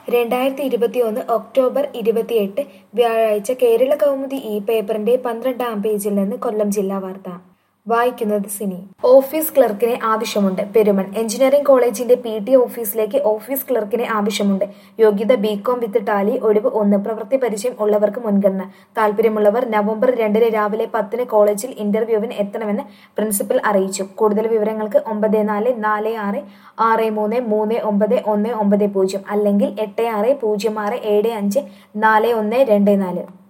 രണ്ടായിരത്തി ഇരുപത്തിയൊന്ന് ഒക്ടോബർ ഇരുപത്തിയെട്ട് വ്യാഴാഴ്ച കേരള കൗമുദി ഈ പേപ്പറിന്റെ പന്ത്രണ്ടാം പേജിൽ നിന്ന് കൊല്ലം ജില്ലാ വാർത്ത വായിക്കുന്നത് സിനി ഓഫീസ് ക്ലർക്കിനെ ആവശ്യമുണ്ട് പെരുമൺ എഞ്ചിനീയറിംഗ് കോളേജിന്റെ പി ടി ഓഫീസിലേക്ക് ഓഫീസ് ക്ലർക്കിനെ ആവശ്യമുണ്ട് യോഗ്യത ബികോം വിത്ത് ടാലി ഒഴിവ് ഒന്ന് പ്രവൃത്തി പരിചയം ഉള്ളവർക്ക് മുൻഗണന താല്പര്യമുള്ളവർ നവംബർ രണ്ടിന് രാവിലെ പത്തിന് കോളേജിൽ ഇന്റർവ്യൂവിന് എത്തണമെന്ന് പ്രിൻസിപ്പൽ അറിയിച്ചു കൂടുതൽ വിവരങ്ങൾക്ക് ഒമ്പത് നാല് നാല് ആറ് ആറ് മൂന്ന് മൂന്ന് ഒമ്പത് ഒന്ന് ഒമ്പത് പൂജ്യം അല്ലെങ്കിൽ എട്ട് ആറ് പൂജ്യം ആറ് ഏഴ് അഞ്ച് നാല് ഒന്ന് രണ്ട് നാല്